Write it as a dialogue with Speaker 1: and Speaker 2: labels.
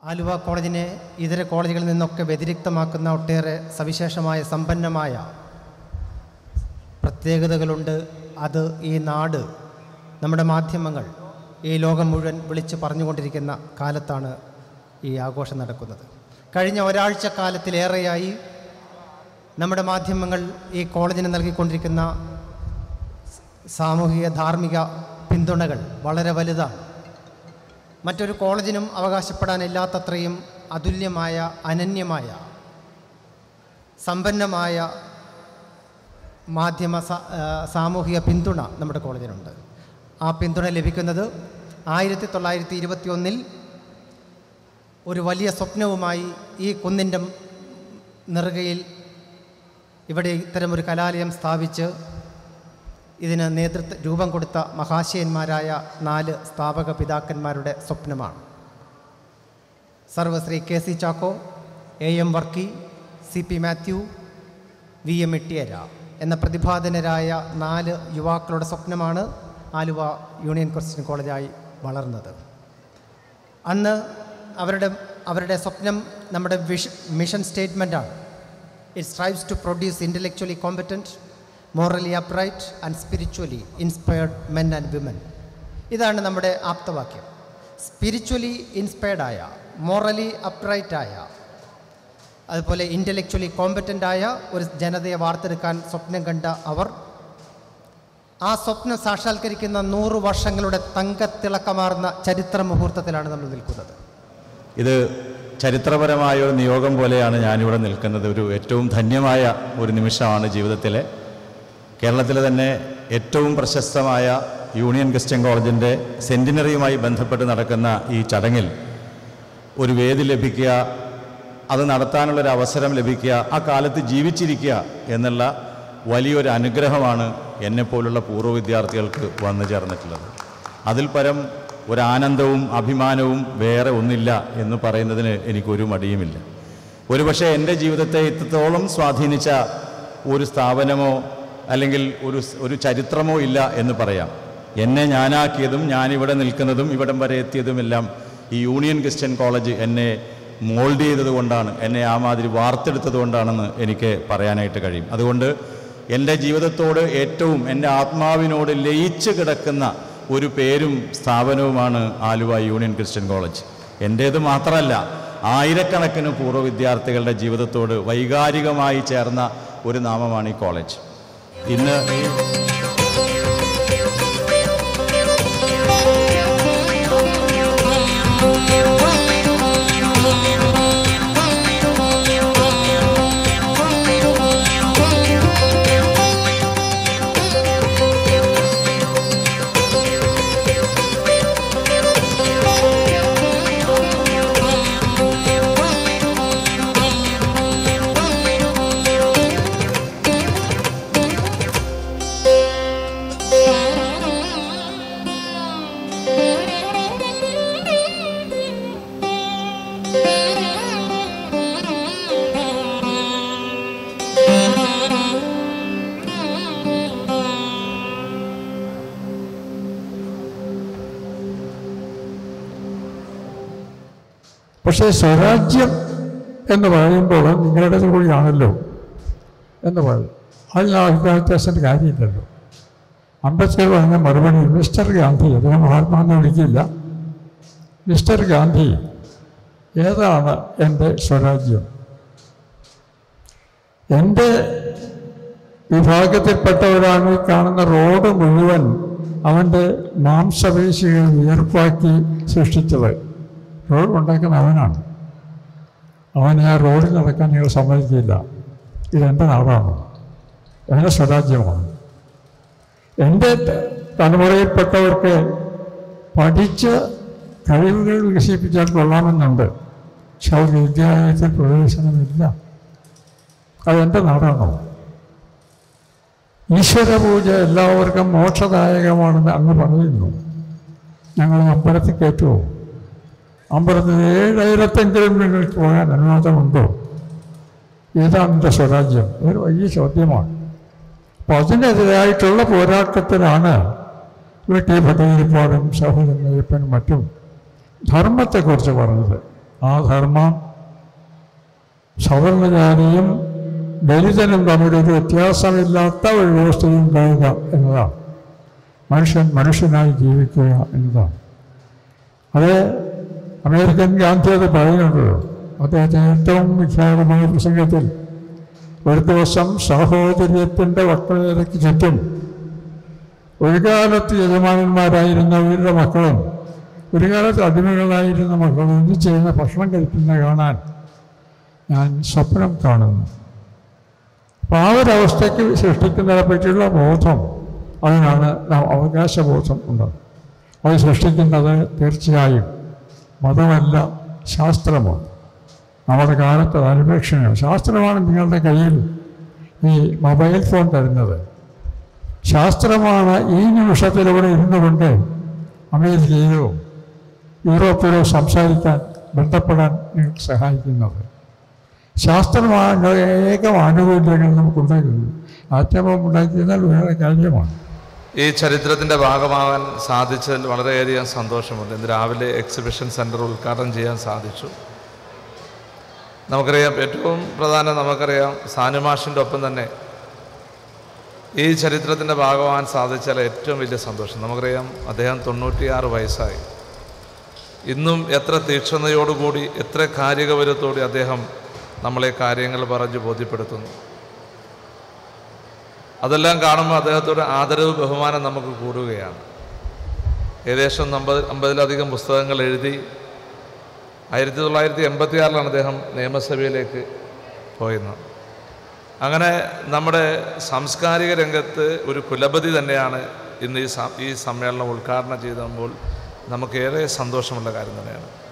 Speaker 1: ആലുവ കോളേജിനെ ഇതര കോളേജുകളിൽ നിന്നൊക്കെ വ്യതിരിക്തമാക്കുന്ന ഒട്ടേറെ സവിശേഷമായ സമ്പന്നമായ പ്രത്യേകതകളുണ്ട് അത് ഈ നാട് നമ്മുടെ മാധ്യമങ്ങൾ ഈ ലോകം മുഴുവൻ വിളിച്ച് പറഞ്ഞുകൊണ്ടിരിക്കുന്ന കാലത്താണ് ഈ ആഘോഷം നടക്കുന്നത് കഴിഞ്ഞ ഒരാഴ്ച കാലത്തിലേറെയായി നമ്മുടെ മാധ്യമങ്ങൾ ഈ കോളേജിന് നൽകിക്കൊണ്ടിരിക്കുന്ന സാമൂഹിക ധാർമ്മിക പിന്തുണകൾ വളരെ വലുതാണ് മറ്റൊരു കോളേജിനും അവകാശപ്പെടാനില്ലാത്തത്രയും അതുല്യമായ അനന്യമായ സമ്പന്നമായ മാധ്യമ സ- ആ, സാമൂഹിക പിന്തുണ നമ്മുടെ കോളേജിനുണ്ട് ആ പിന്തുണ ലഭിക്കുന്നത് ആയിരത്തി തൊള്ളായിരത്തി ഇരുപത്തി ഒന്നിൽ ഒരു വലിയ സ്വപ്നവുമായി ഈ കുന്നിൻ്റെ നെറുകയിൽ ഇവിടെ ഇത്തരമൊരു കലാലയം സ്ഥാപിച്ച് ഇതിന് നേതൃത്വ രൂപം കൊടുത്ത മഹാശയന്മാരായ നാല് സ്ഥാപക പിതാക്കന്മാരുടെ സ്വപ്നമാണ് Sarvashri K C Chacko A M Varkey C P Mathew V M Ittyerah എന്ന പ്രതിഭാധനരായ നാല് യുവാക്കളുടെ സ്വപ്നമാണ് ആലുവ യൂണിയൻ ക്രിസ്ത്യൻ കോളേജായി വളർന്നത് അന്ന് അവരുടെ അവരുടെ സ്വപ്നം നമ്മുടെ വിഷ മിഷൻ സ്റ്റേറ്റ്മെൻറ്റാണ് it strives to produce intellectually competent morally upright and spiritually inspired men and women ഇതാണ് നമ്മുടെ ആപ്തവാക്യം സ്പിരിച്വലി ഇൻസ്പയർഡായ മോറലി അപ്രൈറ്റായ അതുപോലെ ഇൻ്റലക്ച്വലി കോമ്പറ്റൻ്റായ ഒരു ജനതയെ വാർത്തെടുക്കാൻ സ്വപ്നം കണ്ട അവർ ആ സ്വപ്നം സാക്ഷാത്കരിക്കുന്ന നൂറ് വർഷങ്ങളുടെ തങ്കത്തിളക്കമാർന്ന ചരിത്ര മുഹൂർത്തത്തിലാണ് നമ്മൾ നിൽക്കുന്നത്
Speaker 2: ഇത് ചരിത്രപരമായ ഒരു നിയോഗം പോലെയാണ് ഞാനിവിടെ നിൽക്കുന്നത് ഒരു ഏറ്റവും ധന്യമായ ഒരു നിമിഷമാണ് ജീവിതത്തിലെ കേരളത്തിലെ തന്നെ ഏറ്റവും പ്രശസ്തമായ യൂണിയൻ ക്രിസ്ത്യൻ കോളേജിൻ്റെ സെൻറ്റിനറിയുമായി ബന്ധപ്പെട്ട് നടക്കുന്ന ഈ ചടങ്ങിൽ ഒരു വേദി ലഭിക്കുക അത് നടത്താനുള്ളൊരു അവസരം ലഭിക്കുക ആ കാലത്ത് ജീവിച്ചിരിക്കുക എന്നുള്ള വലിയൊരു അനുഗ്രഹമാണ് എന്നെപ്പോലുള്ള പൂർവ്വ വിദ്യാർത്ഥികൾക്ക് വന്നു ചേർന്നിട്ടുള്ളത് അതിൽ പരം ഒരു ആനന്ദവും അഭിമാനവും വേറെ ഒന്നില്ല എന്ന് പറയുന്നതിന് എനിക്കൊരു മടിയുമില്ല ഒരുപക്ഷെ എൻ്റെ ജീവിതത്തെ ഇത്രത്തോളം സ്വാധീനിച്ച ഒരു സ്ഥാപനമോ അല്ലെങ്കിൽ ഒരു സ്- ഒരു ചരിത്രമോ ഇല്ല എന്ന് പറയാം എന്നെ ഞാനാക്കിയതും ഞാനിവിടെ നിൽക്കുന്നതും ഇവിടം വരെ എത്തിയതുമെല്ലാം ഈ യൂണിയൻ ക്രിസ്ത്യൻ കോളേജ് എന്നെ മോൾഡ് ചെയ്തത് കൊണ്ടാണ് എന്നെ ആ മാതിരി വാർത്തെടുത്തത് കൊണ്ടാണെന്ന് എനിക്ക് പറയാനായിട്ട് കഴിയും അതുകൊണ്ട് എൻ്റെ ജീവിതത്തോട് ഏറ്റവും എൻ്റെ ആത്മാവിനോട് ലയിച്ച് കിടക്കുന്ന ഒരു പേരും സ്ഥാപനവുമാണ് ആലുവ യൂണിയൻ ക്രിസ്ത്യൻ കോളേജ് എൻ്റേത് മാത്രമല്ല ആയിരക്കണക്കിന് പൂർവ്വ വിദ്യാർത്ഥികളുടെ ജീവിതത്തോട് വൈകാരികമായി ചേർന്ന ഒരു നാമമാണ് ഈ കോളേജ് ഇന്ന്
Speaker 3: പക്ഷേ സ്വരാജ്യം എന്ന് പറയുമ്പോൾ നിങ്ങളുടേത് കൂടിയാണല്ലോ എന്ന് പറയും അതിൽ അഭിപ്രായ വ്യത്യാസത്തിൻ്റെ കാര്യമില്ലല്ലോ അംബേദ്കർ പറഞ്ഞ മറുപടി മിസ്റ്റർ ഗാന്ധി അദ്ദേഹം മഹാത്മാന്ന് വിളിക്കില്ല മിസ്റ്റർ ഗാന്ധി ഏതാണ് എൻ്റെ സ്വരാജ്യം എൻ്റെ വിഭാഗത്തിൽപ്പെട്ടവരാണ് ഈ കാണുന്ന റോഡ് മുഴുവൻ അവൻ്റെ മാംസപേശികൾ ഉയർപ്പാക്കി സൃഷ്ടിച്ചത് റോഡ് ഉണ്ടാക്കുന്ന അവനാണ് അവനെ ആ റോഡിൽ നടക്കാൻ നിങ്ങൾ സമ്മതിക്കില്ല ഇതെൻ്റെ നാടാണ് എൻ്റെ സ്വരാജ്യമാണ് എൻ്റെ ത- തലമുറയിൽപ്പെട്ടവർക്ക് പഠിച്ച് കഴിവുകൾ വികസിപ്പിച്ചാൽ കൊള്ളാമെന്നുണ്ട് പക്ഷെ അവർക്ക് വിദ്യാലയത്തിൽ പ്രവേശനമില്ല അതെൻ്റെ നാടാണോ ഈശ്വരപൂജ എല്ലാവർക്കും മോക്ഷദായകമാണെന്ന് അങ്ങ് പറയുന്നു ഞങ്ങൾ അമ്പലത്തിൽ കയറ്റുമോ അമ്പലത്തിൽ ഏഴായിരത്തെങ്കിലും നിങ്ങൾക്ക് പോകാൻ അനുവാദമുണ്ടോ ഏതാണ് എൻ്റെ സ്വരാജ്യം ഒരു വലിയ ചോദ്യമാണ് അപ്പം അതിനെതിരായിട്ടുള്ള പോരാട്ടത്തിലാണ് ഇവിടെ ടി ഭട്ടതിരിപ്പാടും സഹോദരൻ അയ്യപ്പനും മറ്റും ധർമ്മത്തെക്കുറിച്ച് പറഞ്ഞത് ആ ധർമ്മം സവർണജാതിയും ദലിതനും തമ്മിലൊരു വ്യത്യാസമില്ലാത്ത ഒരു വ്യവസ്ഥയും ഉണ്ടാവുക എന്നതാണ് മനുഷ്യൻ മനുഷ്യനായി ജീവിക്കുക എന്നതാണ് അത് അമേരിക്കൻ ഗാന്ധി അത് പറയുന്നുണ്ടല്ലോ അദ്ദേഹത്തെ ഏറ്റവും വിഖ്യാതമായ പ്രസംഗത്തിൽ ഒരു ദിവസം സാഹോദര്യത്തിൻ്റെ വക്രതയ്ക്ക് ചുറ്റും ഒരു കാലത്ത് യജമാനന്മാരായിരുന്നവരുടെ മക്കളും ഒരു കാലത്ത് അടിമകളായിരുന്ന മക്കളും ഒന്നിച്ചിരുന്ന് ഭക്ഷണം കഴിക്കുന്ന കാണാൻ ഞാൻ സ്വപ്നം കാണുന്നു അപ്പോൾ ആ ഒരു അവസ്ഥയ്ക്ക് സൃഷ്ടിക്കുന്നതിനെ പറ്റിയുള്ള ബോധം അതിനാണ് നാം അവകാശബോധം ഉള്ളത് അത് സൃഷ്ടിക്കുന്നത് തീർച്ചയായും മതമല്ല ശാസ്ത്രമാണ് നമ്മുടെ കാലത്ത് അത് അനുപേക്ഷണമാണ് ശാസ്ത്രമാണ് നിങ്ങളുടെ കയ്യിൽ ഈ മൊബൈൽ ഫോൺ തരുന്നത് ശാസ്ത്രമാണ് ഈ നിമിഷത്തിലൂടെ ഇരുന്നു കൊണ്ട് അമേരിക്കയിലോ യൂറോപ്പിലോ സംസാരിക്കാൻ ബന്ധപ്പെടാൻ നിങ്ങൾക്ക് സഹായിക്കുന്നത് ശാസ്ത്രമാണ് അനേകം ആനുകൂല്യങ്ങൾ നമുക്കുണ്ടാക്കുന്നത് ആറ്റബം ഉണ്ടാക്കിയതിനാൽ വേറെ കാര്യമാണ്
Speaker 4: ഈ ചരിത്രത്തിൻ്റെ ഭാഗമാകാൻ സാധിച്ചതിൽ വളരെയധികം സന്തോഷമുണ്ട് ഇന്ന് രാവിലെ എക്സിബിഷൻ സെൻറ്റർ ഉദ്ഘാടനം ചെയ്യാൻ സാധിച്ചു നമുക്കറിയാം ഏറ്റവും പ്രധാനം നമുക്കറിയാം സാനുമാഷിൻ്റെ ഒപ്പം തന്നെ ഈ ചരിത്രത്തിൻ്റെ ഭാഗമാകാൻ സാധിച്ചാൽ ഏറ്റവും വലിയ സന്തോഷം നമുക്കറിയാം അദ്ദേഹം തൊണ്ണൂറ്റിയാറ് വയസ്സായി ഇന്നും എത്ര തീക്ഷ്ണതയോടുകൂടി എത്ര കാരികപരത്തോടെ അദ്ദേഹം നമ്മളെ കാര്യങ്ങൾ പറഞ്ഞ് ബോധ്യപ്പെടുത്തുന്നു അതെല്ലാം കാണുമ്പോൾ അദ്ദേഹത്തോട് ആദരവ് ബഹുമാനം നമുക്ക് കൂടുകയാണ് ഏകദേശം അമ്പത് അമ്പതിലധികം പുസ്തകങ്ങൾ എഴുതി ആയിരത്തി തൊള്ളായിരത്തി എൺപത്തി ആറിലാണ് അദ്ദേഹം നിയമസഭയിലേക്ക് പോയിരുന്നത് അങ്ങനെ നമ്മുടെ സാംസ്കാരിക രംഗത്ത് ഒരു കുലപതി തന്നെയാണ് ഇന്ന് ഈ സ- ഈ സമ്മേളനം ഉദ്ഘാടനം ചെയ്തപ്പോൾ നമുക്കേറെ സന്തോഷമുള്ള കാര്യം തന്നെയാണ്